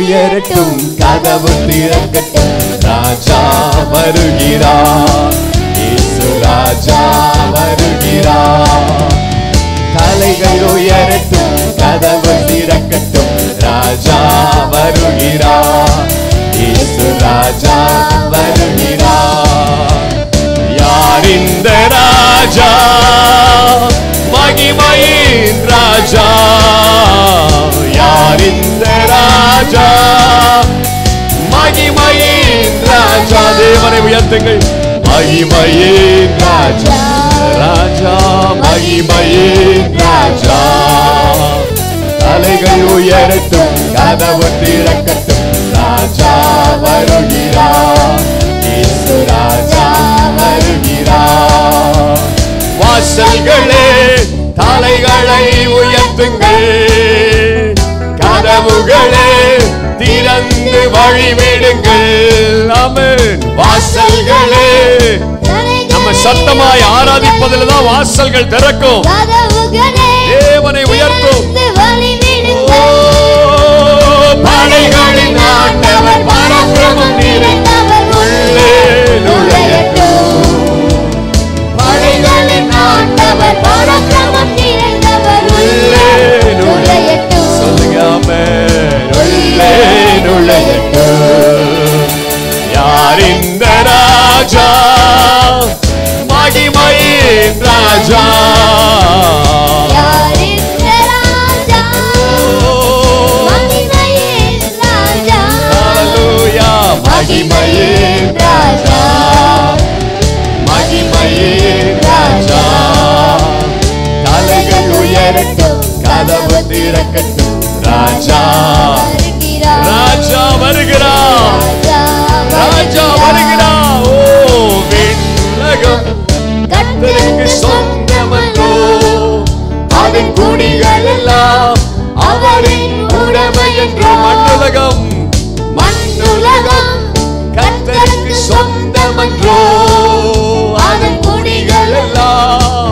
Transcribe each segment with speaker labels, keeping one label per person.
Speaker 1: உயரட்டும் கதவு திறக்கட்டும் ராஜா வருகிறார் இயேசு ராஜா வருகிறார் தலைகள் உயரட்டும் கதவு திறக்கட்டும் ராஜா வருகிறார் இயேசு ராஜா வருகிறார் யார் இந்த ராஜா மகிமையின் ராஜா யார் இந்த ராஜா மகிமையின் ராஜா தேவனை உயர்த்துங்கள் மகிமையின் ராஜா ராஜா மகிமையின் ராஜா தலைகள் உயரட்டும் கதவு திறக்கட்டும் ராஜா வருகிறார் இயேசு ராஜா வருகிறார் வாசல்களே தலைகளை உயர்த்துங்கள் கதவுகளே திறந்து வழிவிடுங்கள் ஆமென் வாசல்களே நம்ம சத்தமாய் ஆராதிப்பதில் தான் வாசல்கள் திறக்கும் தேவனை உயர்த்தும் ஓ, படைகளின் ஆண்டவர் பராக்கிரமம் நிறைந்தவர் உள்ளே நுழையட்டும்
Speaker 2: படைகளின் ஆண்டவர் பராக்கிரமம் நிறைந்தவர் உள்ளே நுழையட்டும்.
Speaker 1: சொல்லுங்க ஆமென். உள்ளே நுழையட்டும் யார் இந்த ராஜா மகிமையின் ராஜா
Speaker 2: யார் இந்த ராஜா? மகிமையின் ராஜா.
Speaker 1: ஹalleluya மகிமையின் ராஜா மகிமையின் ராஜா தலைகள் உயரட்டும் கதவு திறக்கட்டும் ராஜா
Speaker 2: வருகிறார்.
Speaker 1: ராஜா வருகிறார் ராஜா வருகிறார் ஓ விண்ணகம் கர்த்தருக்கு சொந்தமல்லோ அதன் குடிகள் எல்லாம் அவரின் உடைமை என்று மண்ணுலகம் மண்ணுலகம் கர்த்தருக்கு சொந்தமன்றோ அதன் குடிகள் எல்லாம்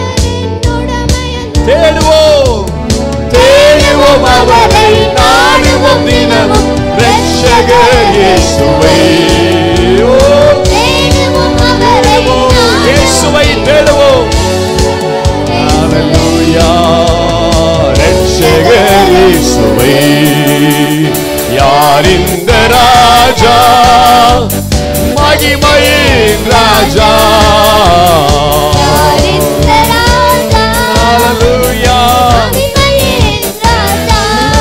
Speaker 1: தேடுவோம் தேடுவோம் அவரை நாடுவோம் தினமும் ரட்சகர் இயேசுவை ஓ,
Speaker 2: தேடுவோம் அவரை
Speaker 1: தேடுவோம், இயேசுவை தேடுவோம் ஹalleluya ரட்சகர் இயேசுவை யார் இந்த ராஜா மகிமையின் ராஜா
Speaker 2: யார் இந்த ராஜா?
Speaker 1: ஹalleluya
Speaker 2: மகிமையின் ராஜா.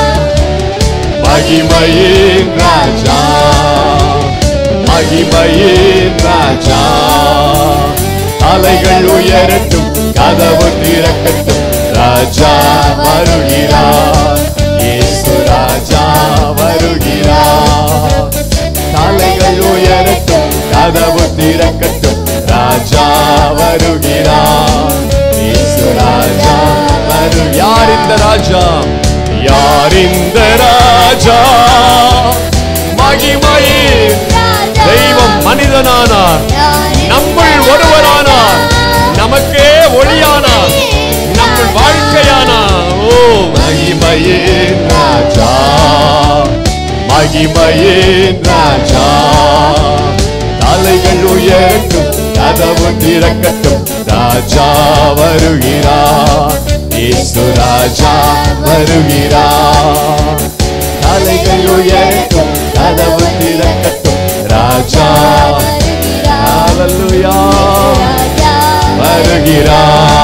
Speaker 1: மகிமையின் ராஜா மகிமையின் ராஜா அலைகள் உயரட்டும் கதவு திறக்கட்டும் ராஜா வருகிறார் இயேசு ராஜா வருகிறார் தலைகள் உயரட்டும் கதவு திறக்கட்டும் ராஜா வருகிறார் இயேசு ராஜா வரு யார் இந்த ராஜா யார் இந்த ராஜா மகிமையின்
Speaker 2: ராஜா.
Speaker 1: தெய்வம் மனிதனானார்
Speaker 2: யார் இந்த
Speaker 1: நம்முள் ஒருவரானார் நமக்கே ஒளியானார் நம்முள் வாழ்க்கையானார் ஓ மகிமையின் ராஜா மகிமையின் ராஜா தலைகள் உயரட்டும் கதவு திறக்கட்டும் ராஜா வருகிறார் இயேசு ராஜா வருகிறார் தலைகள் உயரட்டும் கதவு திறக்கட்டும் ராஜா
Speaker 2: வருகிறார்.
Speaker 1: ஹalleluya
Speaker 2: ராஜா
Speaker 1: வருகிறார்